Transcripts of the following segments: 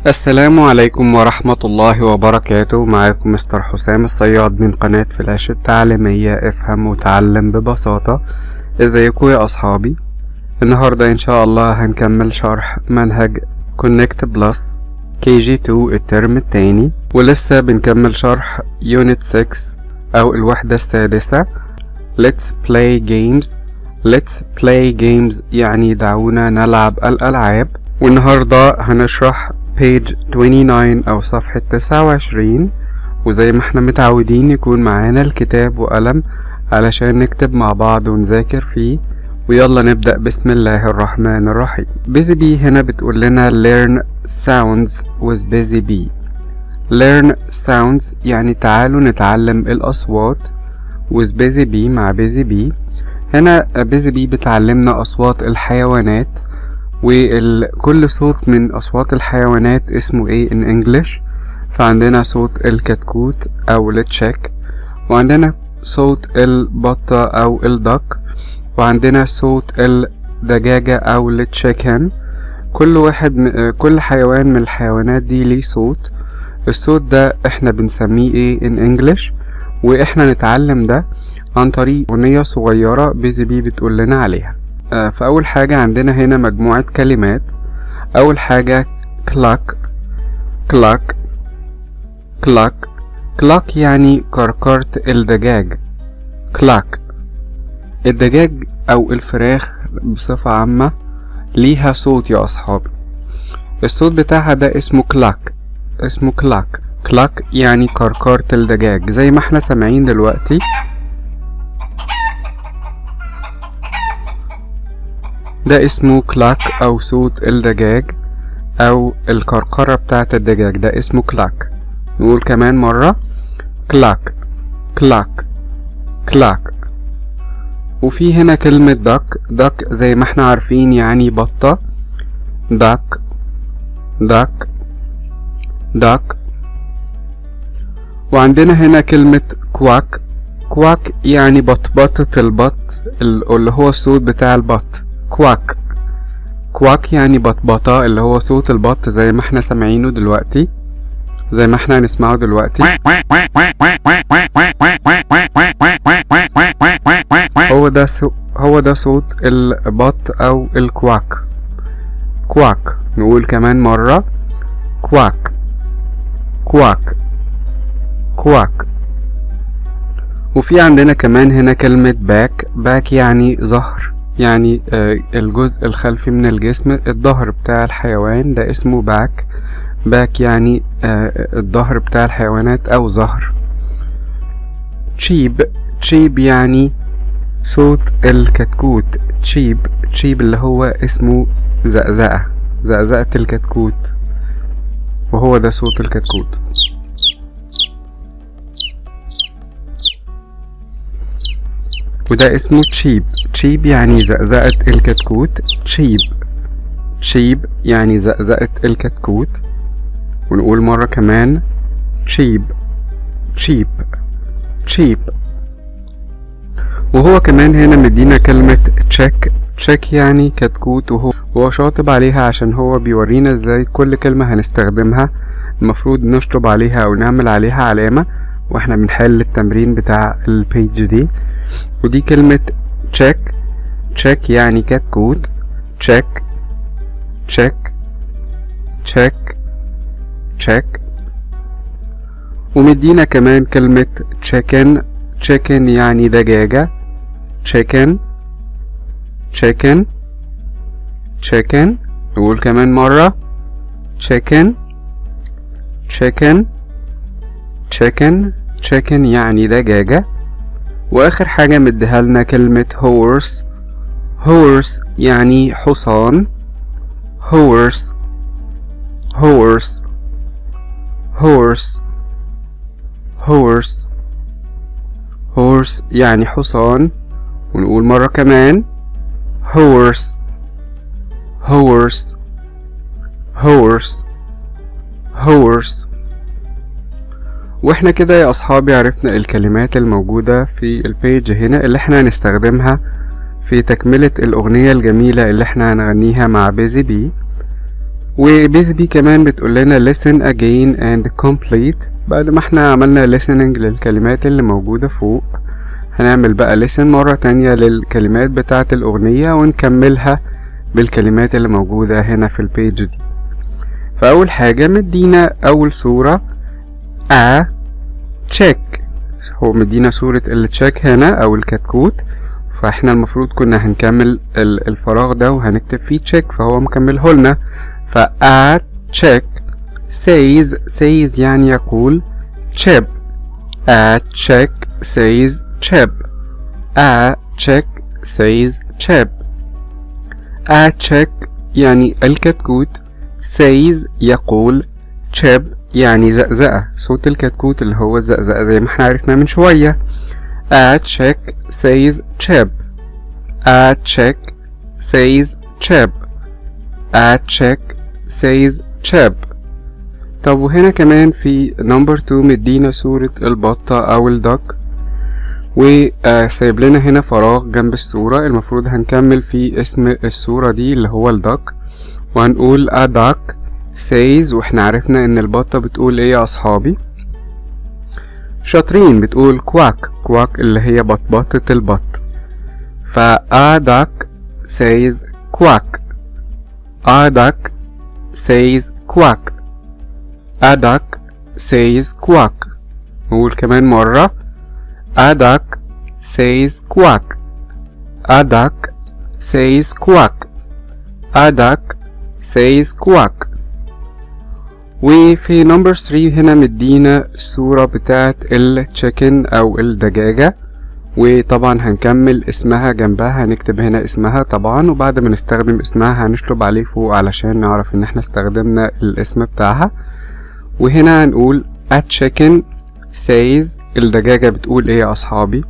السلام عليكم ورحمة الله وبركاته معاكم مستر حسام الصياد من قناة فلاش التعليمية افهم وتعلم ببساطة ازيكم يا اصحابي النهاردة ان شاء الله هنكمل شرح منهج كونكت بلس كي جي 2 الترم التاني ولسه بنكمل شرح يونت 6 او الوحدة السادسة Let's play games Let's play games يعني دعونا نلعب الألعاب والنهاردة هنشرح page 29 أو صفحة 29 وزي ما احنا متعودين يكون معانا الكتاب وقلم علشان نكتب مع بعض ونذاكر فيه ويلا نبدأ بسم الله الرحمن الرحيم busy bee هنا بتقول لنا learn sounds with busy bee learn sounds يعني تعالوا نتعلم الأصوات with busy bee مع busy bee هنا busy bee بتعلمنا أصوات الحيوانات وكل صوت من أصوات الحيوانات اسمه ايه in English فعندنا صوت الكتكوت أو التشيك وعندنا صوت البطة أو الدك وعندنا صوت الدجاجة أو التشيكن كل واحد م... كل حيوان من الحيوانات دي ليه صوت الصوت ده احنا بنسميه ايه in English واحنا نتعلم ده عن طريق أغنية صغيرة بيزي بي بتقول لنا عليها فأول حاجة عندنا هنا مجموعة كلمات أول حاجة كلاك كلاك كلاك كلاك يعني كركرة الدجاج كلاك الدجاج أو الفراخ بصفة عامة ليها صوت يا أصحابي الصوت بتاعها ده اسمه كلاك اسمه كلاك كلاك يعني كركرة الدجاج زي ما احنا سامعين دلوقتي ده اسمه كلاك أو صوت الدجاج أو الكركرة بتاعة الدجاج ده اسمه كلاك نقول كمان مرة كلاك كلاك كلاك وفي هنا كلمة دك دك زي ما احنا عارفين يعني بطة دك دك دك وعندنا هنا كلمة كواك كواك يعني بطبطة البط اللي هو الصوت بتاع البط كواك كواك يعني بطبطة اللي هو صوت البط زي ما احنا سامعينه دلوقتي زي ما احنا هنسمعه دلوقتي هو ده سو هو ده صوت البط او الكواك كواك نقول كمان مرة كواك كواك كواك وفي عندنا كمان هنا كلمة باك باك يعني ظهر يعني الجزء الخلفي من الجسم الظهر بتاع الحيوان ده اسمه باك باك يعني الظهر بتاع الحيوانات او ظهر تشيب تشيب يعني صوت الكتكوت تشيب تشيب اللي هو اسمه زقزقة زقزقة الكتكوت وهو ده صوت الكتكوت وده اسمه تشيب تشيب يعني زقزقة الكتكوت تشيب تشيب يعني زقزقة الكتكوت ونقول مرة كمان تشيب تشيب تشيب وهو كمان هنا مدينا كلمة تشيك تشيك يعني كتكوت وهو هو شاطب عليها عشان هو بيورينا ازاي كل كلمة هنستخدمها المفروض نشطب عليها او نعمل عليها علامة واحنا بنحل التمرين بتاع البيج دي ودي كلمة check check يعني كتكوت check check check check ومدينا كمان كلمة chicken chicken يعني دجاجة chicken chicken chicken نقول كمان مرة chicken chicken chicken chicken يعني دجاجة واخر حاجة مديها لنا كلمة horse horse يعني حصان horse horse horse horse horse يعني حصان ونقول مرة كمان horse horse horse horse واحنا كده يا اصحابي عرفنا الكلمات الموجودة في البيج هنا اللي احنا هنستخدمها في تكملة الاغنية الجميلة اللي احنا هنغنيها مع بيزي بي وبيزبي كمان بتقول لنا listen again and complete بعد ما احنا عملنا listening للكلمات اللي موجودة فوق هنعمل بقى listen مرة تانية للكلمات بتاعة الأغنية ونكملها بالكلمات اللي موجودة هنا في البيج دي فأول حاجة مدينا أول صورة a check هو مدينا صورة التشيك هنا أو الكتكوت فاحنا المفروض كنا هنكمل الفراغ ده وهنكتب فيه check فهو مكمله لنا ف a check says says يعني يقول chip a check says chip a check says chip a check يعني الكتكوت says يقول chip يعني زقزقة صوت الكتكوت اللي هو الزقزقة زي ما احنا عرفنا من شوية a check says chip a check says chip a check says chip طب وهنا كمان في نمبر 2 مدينا صورة البطة أو الدك وسايب لنا هنا فراغ جنب الصورة المفروض هنكمل في اسم الصورة دي اللي هو الدك وهنقول a duck says واحنا عرفنا ان البطة بتقول ايه يا اصحابي شاطرين بتقول كواك كواك اللي هي بطبطة البط ف a duck says quack a duck says quack a duck says quack نقول كمان مرة a duck says quack a duck says quack a duck says quack وفي نمبر 3 هنا مدينا الصورة بتاعت التشيكن أو الدجاجة وطبعا هنكمل اسمها جنبها هنكتب هنا اسمها طبعا وبعد ما نستخدم اسمها هنشطب عليه فوق علشان نعرف ان احنا استخدمنا الاسم بتاعها وهنا هنقول a chicken says الدجاجة بتقول ايه يا اصحابي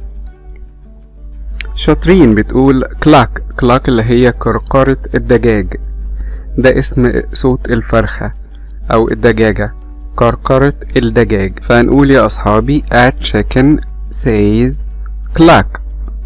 شاطرين بتقول كلاك كلاك اللي هي كركرة الدجاج ده اسم صوت الفرخة أو الدجاجة كركرة الدجاج فهنقول يا أصحابي a chicken says cluck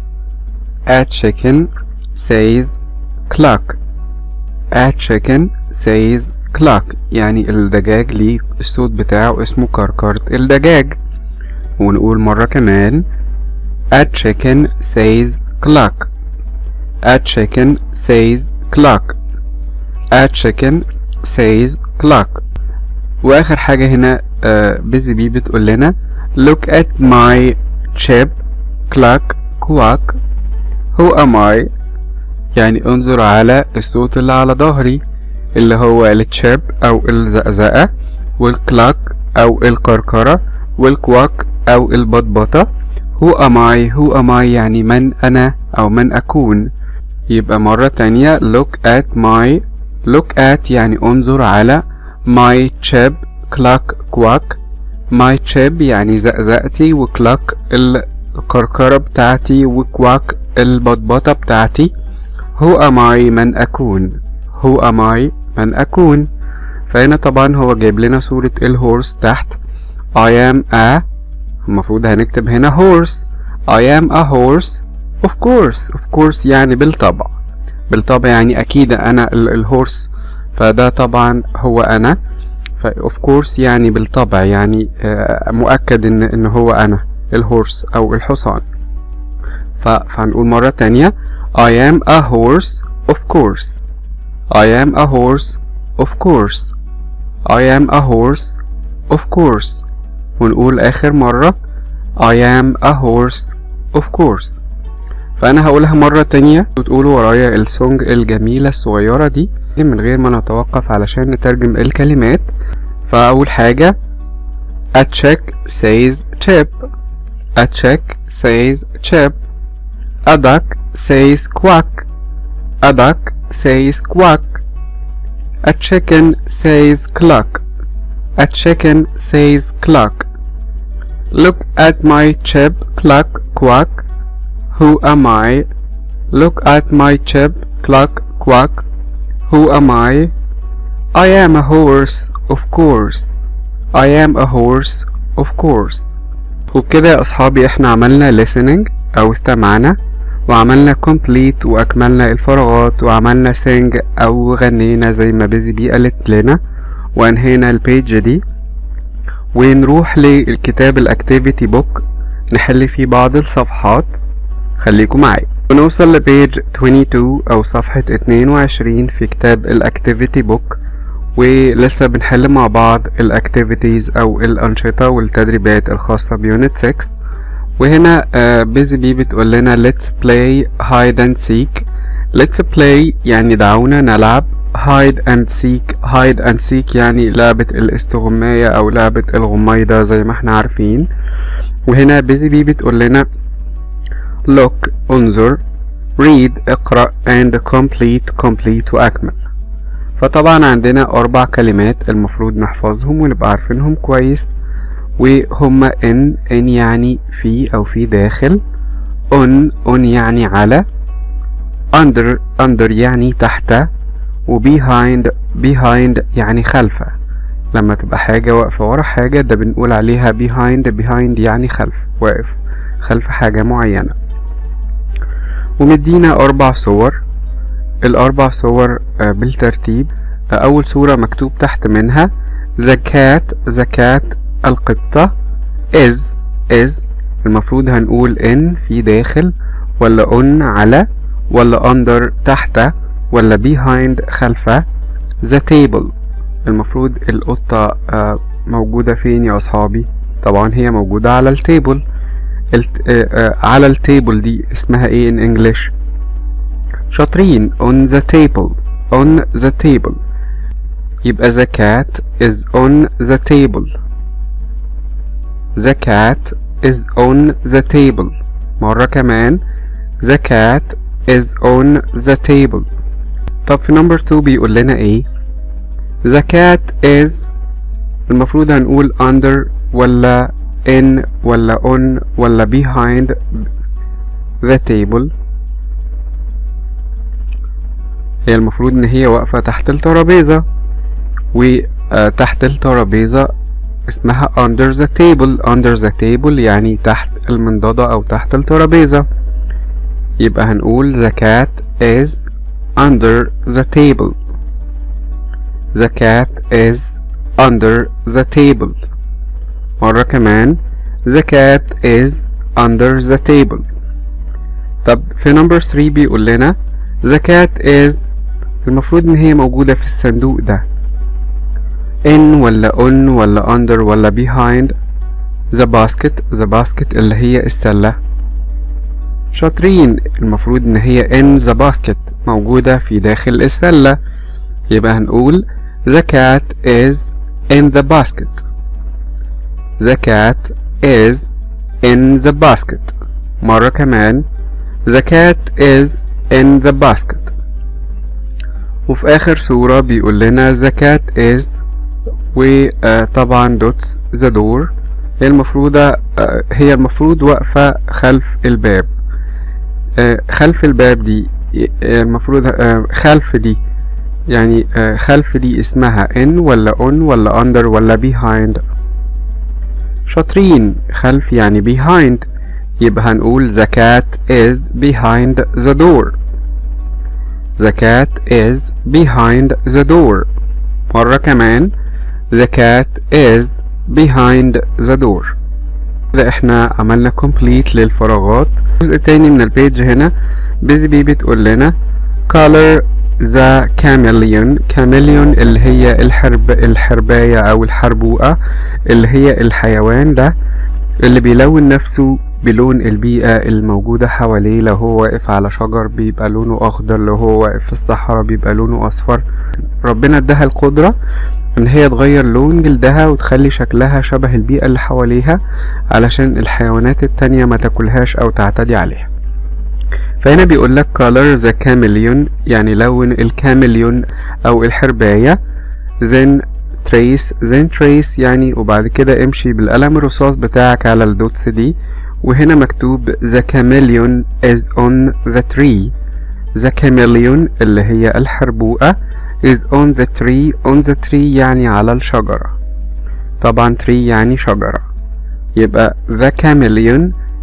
a chicken says cluck a chicken says cluck يعني الدجاج ليه الصوت بتاعه اسمه كركرة الدجاج ونقول مرة كمان a chicken says cluck a chicken says cluck a chicken says cluck واخر حاجة هنا بيزي بي بتقول لنا look at my chip cluck quack who am I يعني انظر على الصوت اللي على ظهري اللي هو التشيب او الزقزقة والكلاك او الكركرة والكواك او البطبطة who am I who am I يعني من انا او من اكون يبقى مرة تانية look at my look at يعني انظر على my chip clock quack my chip يعني زقزقتي وكلاك الكركرة بتاعتي وكواك البطبطة بتاعتي who am I من أكون who am I من أكون فهنا طبعا هو جايب لنا صورة الهورس تحت I am a المفروض هنكتب هنا horse I am a horse of course of course يعني بالطبع بالطبع يعني أكيد أنا الهورس فده طبعا هو أنا ف of course يعني بالطبع يعني مؤكد إن إن هو أنا الهورس أو الحصان فهنقول مرة تانية I am a horse of course I am a horse of course I am a horse of course ونقول آخر مرة I am a horse of course فأنا هقولها مرة تانية وتقولوا ورايا السونج الجميلة الصغيرة دي من غير ما نتوقف علشان نترجم الكلمات فأول حاجة A check says chip A check says chip A duck says quack A duck says quack A chicken says cluck A chicken says cluck Look at my chip cluck quack Who am I? Look at my chip cluck quack Who am I? I am a horse of course I am a horse of course وبكده يا أصحابي احنا عملنا listening أو استمعنا وعملنا complete وأكملنا الفراغات وعملنا sing أو غنينا زي ما بيزي بي قالت لنا وأنهينا البيج دي ونروح للكتاب الأكتيفيتي بوك نحل فيه بعض الصفحات خليكم معايا ونوصل لبيج 22 أو صفحة 22 في كتاب الأكتيفيتي بوك ولسه بنحل مع بعض الأكتيفيتيز أو الأنشطة والتدريبات الخاصة بيونت 6 وهنا بيزي بي بتقول لنا let's play hide and seek let's play يعني دعونا نلعب hide and seek hide and seek يعني لعبة الاستغماية أو لعبة الغميضة زي ما احنا عارفين وهنا بيزي بي بتقول لنا look انظر read اقرأ and complete complete وأكمل فطبعا عندنا أربع كلمات المفروض نحفظهم ونبقى عارفينهم كويس وهما ان ان يعني في أو في داخل on on يعني على under under يعني تحت و behind behind يعني خلفه لما تبقى حاجة واقفة ورا حاجة ده بنقول عليها behind behind يعني خلف واقف خلف حاجة معينة ومدينا أربع صور الأربع صور بالترتيب أول صورة مكتوب تحت منها زكاة زكاة القطة is is المفروض هنقول in في داخل ولا on على ولا under تحت ولا behind خلفه the table المفروض القطة موجودة فين يا أصحابي طبعا هي موجودة على التيبل على التيبل دي اسمها ايه in English شاطرين on the table on the table يبقى the cat is on the table the cat is on the table مرة كمان the cat is on the table طب في number 2 بيقول لنا ايه the cat is المفروض هنقول under ولا in ولا on ولا behind the table هي المفروض ان هي واقفة تحت الترابيزة وتحت الترابيزة اسمها under the table under the table يعني تحت المنضدة او تحت الترابيزة يبقى هنقول the cat is under the table the cat is under the table مرة كمان the cat is under the table طب في number 3 بيقول لنا the cat is المفروض ان هي موجودة في الصندوق ده in ولا on ولا under ولا behind the basket the basket اللي هي السلة شاطرين المفروض ان هي in the basket موجودة في داخل السلة يبقى هنقول the cat is in the basket the cat is in the basket مرة كمان the cat is in the basket وفي آخر صورة بيقول لنا the cat is وطبعا دوتس the door هي المفروض هي المفروض واقفة خلف الباب خلف الباب دي المفروض خلف دي يعني خلف دي اسمها in ولا on ولا under ولا behind شاطرين خلف يعني behind يبقى هنقول the cat is behind the door the cat is behind the door مرة كمان the cat is behind the door كده احنا عملنا complete للفراغات الجزء التاني من البيج هنا بيزي بي بتقول لنا color the chameleon chameleon اللي هي الحرب الحرباية او الحربوقة اللي هي الحيوان ده اللي بيلون نفسه بلون البيئة الموجودة حواليه لو هو واقف على شجر بيبقى لونه أخضر لو هو واقف في الصحراء بيبقى لونه أصفر ربنا اداها القدرة إن هي تغير لون جلدها وتخلي شكلها شبه البيئة اللي حواليها علشان الحيوانات التانية ما تاكلهاش أو تعتدي عليها فهنا بيقول لك color the chameleon يعني لون الكاميليون أو الحرباية then trace then trace يعني وبعد كده امشي بالقلم الرصاص بتاعك على الدوتس دي وهنا مكتوب the chameleon is on the tree the chameleon اللي هي الحربوقة is on the tree on the tree يعني على الشجرة طبعا tree يعني شجرة يبقى the chameleon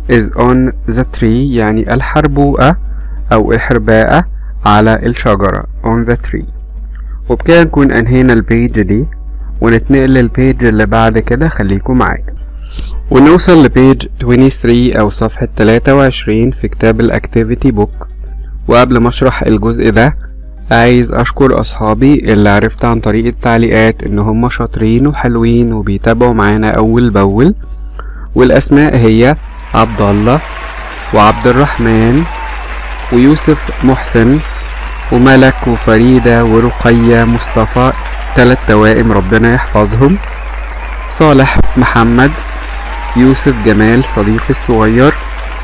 is on the tree يعني الحربوقة أو الحرباءة على الشجرة on the tree وبكده نكون أنهينا البيج دي ونتنقل للبيج اللي بعد كده خليكم معايا ونوصل لبيج 23 أو صفحة 23 في كتاب الأكتيفيتي بوك وقبل ما أشرح الجزء ده عايز أشكر أصحابي اللي عرفت عن طريق التعليقات إن هم شاطرين وحلوين وبيتابعوا معانا أول بأول والأسماء هي عبد الله وعبد الرحمن ويوسف محسن وملك وفريدة ورقية مصطفى تلات توائم ربنا يحفظهم صالح محمد يوسف جمال صديقي الصغير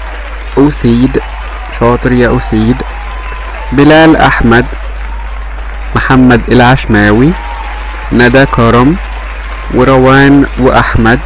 أسيد شاطر يا أسيد بلال أحمد محمد العشماوي ندى كرم وروان وأحمد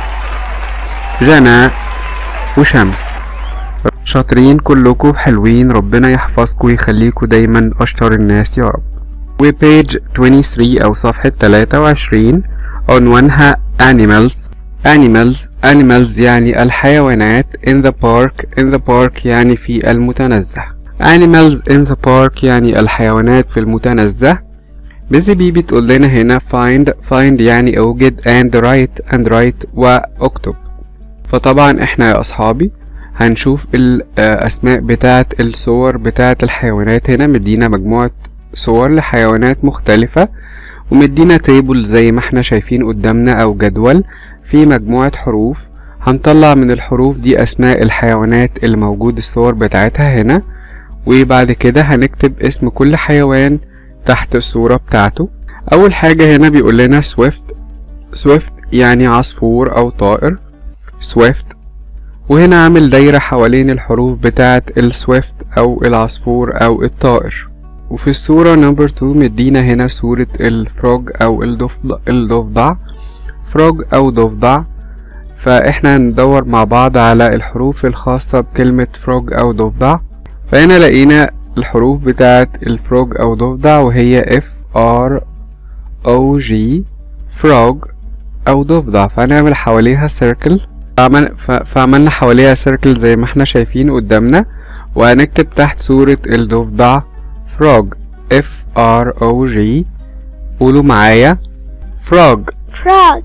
جنى وشمس شاطرين كلكم حلوين ربنا يحفظكم ويخليكم دايما أشطر الناس يا رب وبيج 23 أو صفحة 23 عنوانها animals animals animals يعني الحيوانات in the park in the park يعني في المتنزه animals in the park يعني الحيوانات في المتنزه بيزي بي بتقول لنا هنا find find يعني اوجد and write and write واكتب فطبعا احنا يا اصحابي هنشوف الاسماء بتاعه الصور بتاعه الحيوانات هنا مدينا مجموعه صور لحيوانات مختلفه ومدينا تيبل زي ما احنا شايفين قدامنا او جدول في مجموعه حروف هنطلع من الحروف دي اسماء الحيوانات اللي موجود الصور بتاعتها هنا وبعد كده هنكتب اسم كل حيوان تحت الصورة بتاعته أول حاجة هنا بيقول لنا سويفت سويفت يعني عصفور أو طائر سويفت وهنا عامل دايرة حوالين الحروف بتاعة السويفت أو العصفور أو الطائر وفي الصورة نمبر 2 مدينا هنا صورة الفروج أو الضفدع الضفدع فروج أو ضفدع فإحنا هندور مع بعض على الحروف الخاصة بكلمة فروج أو ضفدع فهنا لقينا الحروف بتاعت الفروج أو ضفدع وهي F R O G frog أو ضفدع فهنعمل حواليها circle فعمل فعملنا حواليها circle زي ما احنا شايفين قدامنا وهنكتب تحت صورة الضفدع frog F R O G قولوا معايا frog frog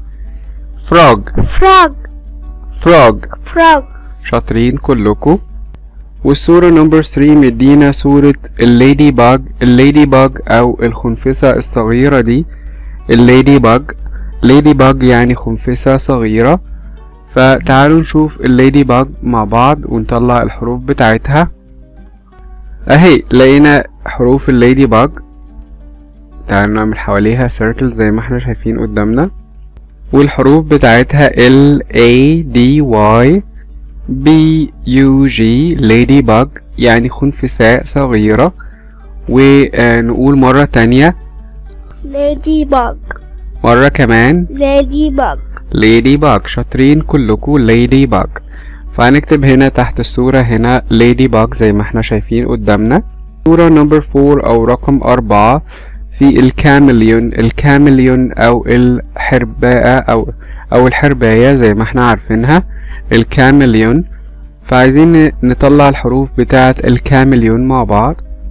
frog frog frog frog شاطرين كلكم والصورة نمبر 3 مدينا صورة الليدي باج الليدي باج أو الخنفسة الصغيرة دي الليدي باج ليدي باج يعني خنفسة صغيرة فتعالوا نشوف الليدي باج مع بعض ونطلع الحروف بتاعتها اهي لقينا حروف الليدي باج تعالوا نعمل حواليها سيركل زي ما احنا شايفين قدامنا والحروف بتاعتها L A D Y B U G ليدي باج يعني خنفساء صغيرة ونقول مرة تانية ladybug مرة كمان ladybug ليدي باج شاطرين كلكم ليدي باج فهنكتب هنا تحت الصورة هنا ليدي باج زي ما احنا شايفين قدامنا صورة نمبر فور أو رقم أربعة في الكامليون الكامليون أو الحرباءة أو أو الحرباية زي ما احنا عارفينها الكامليون فعايزين نطلع الحروف بتاعة الكامليون مع بعض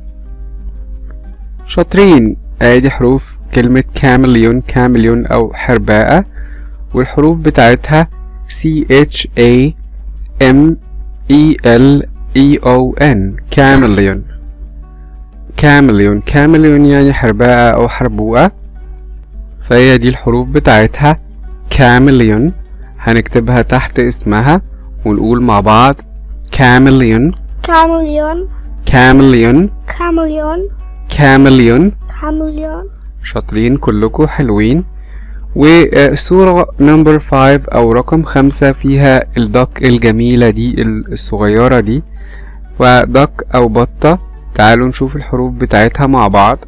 شاطرين ادي حروف كلمة كامليون كامليون أو حرباءة والحروف بتاعتها C H A M E L E O N كامليون كامليون كامليون يعني حرباءة أو حربوقة فهي دي الحروف بتاعتها كامليون هنكتبها تحت اسمها ونقول مع بعض كامليون chameleon كامليون chameleon كامليون chameleon شاطرين كلكم حلوين وصورة نمبر فايف أو رقم خمسة فيها الدك الجميلة دي الصغيرة دي ودك أو بطة تعالوا نشوف الحروف بتاعتها مع بعض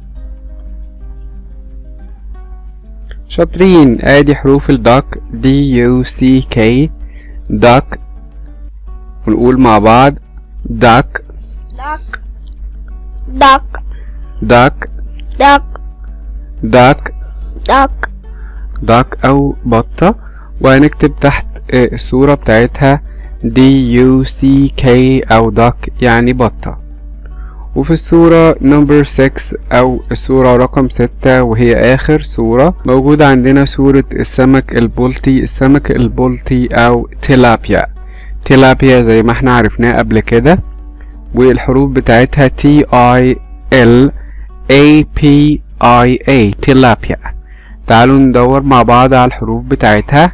شاطرين ادي حروف الدك دي يو سي كي دك ونقول مع بعض دك duck duck دك duck دك duck داك أو بطة وهنكتب تحت آه، الصورة بتاعتها D U C K أو duck يعني بطة وفي الصورة نمبر 6 أو الصورة رقم ستة وهي آخر صورة موجود عندنا صورة السمك البلطي السمك البلطي أو تيلابيا تيلابيا زي ما احنا عرفناه قبل كده والحروف بتاعتها T I L A P I A تيلابيا تعالوا ندور مع بعض على الحروف بتاعتها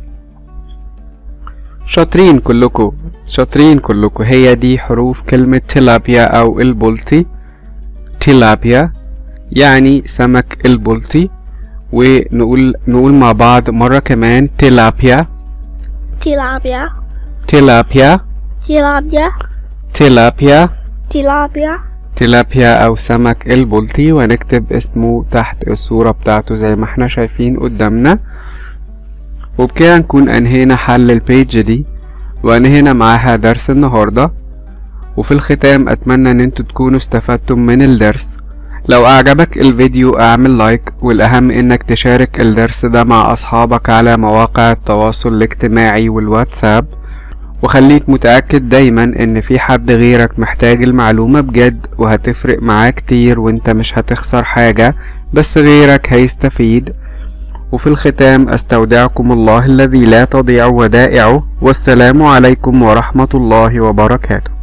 شاطرين كلكم شاطرين كلكم هي دي حروف كلمة تيلابيا أو البلطي تيلابيا يعني سمك البلطي ونقول نقول مع بعض مرة كمان تيلابيا tilapia تيلابيا tilapia تيلابيا tilapia تيلابيا أو سمك البلطي ونكتب اسمه تحت الصورة بتاعته زي ما احنا شايفين قدامنا وبكده نكون أنهينا حل البيج دي وأنهينا معاها درس النهاردة وفي الختام أتمنى إن انتوا تكونوا استفدتم من الدرس لو أعجبك الفيديو اعمل لايك والأهم إنك تشارك الدرس ده مع أصحابك على مواقع التواصل الاجتماعي والواتساب وخليك متأكد دايما ان في حد غيرك محتاج المعلومة بجد وهتفرق معاه كتير وانت مش هتخسر حاجة بس غيرك هيستفيد وفي الختام استودعكم الله الذي لا تضيع ودائعه والسلام عليكم ورحمة الله وبركاته